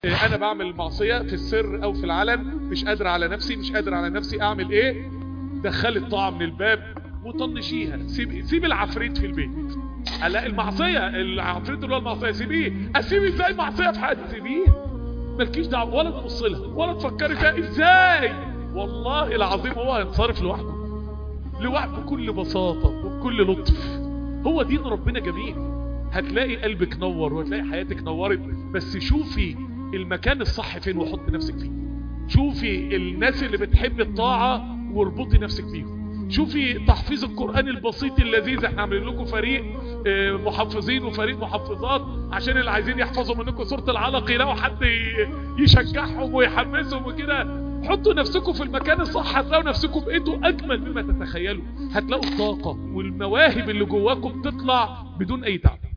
انا بعمل معصيه في السر او في العلن مش قادر على نفسي مش قادر على نفسي اعمل ايه دخلي الطاعه من الباب وطنشيها سيب سيب العفريت في البيت لا المعصيه العفريت اللي هو المعصيه سيبيه اسيب ازاي معصيه في حياتي سيبيه مالكيش دعوه ولا تبص لها ولا تفكري فيها ازاي والله العظيم هو هينصرف لوحده لوحده بكل بساطه وبكل لطف هو دين ربنا جميل هتلاقي قلبك نور وهتلاقي حياتك نورت بس شوفي المكان الصح فين وحط نفسك فيه شوفي الناس اللي بتحب الطاعة واربطي نفسك بيهم شوفي تحفيظ القرآن البسيط اللذيذ احنا عاملين لكم فريق اه محفظين وفريق محفظات عشان اللي عايزين يحفظوا منكم سورة العلق يلاقوا حد يشجعهم ويحمسهم وكده حطوا نفسكم في المكان الصح هتلاقوا نفسكم بقيتوا اجمل مما تتخيلوا هتلاقوا الطاقة والمواهب اللي جواكم تطلع بدون اي تعب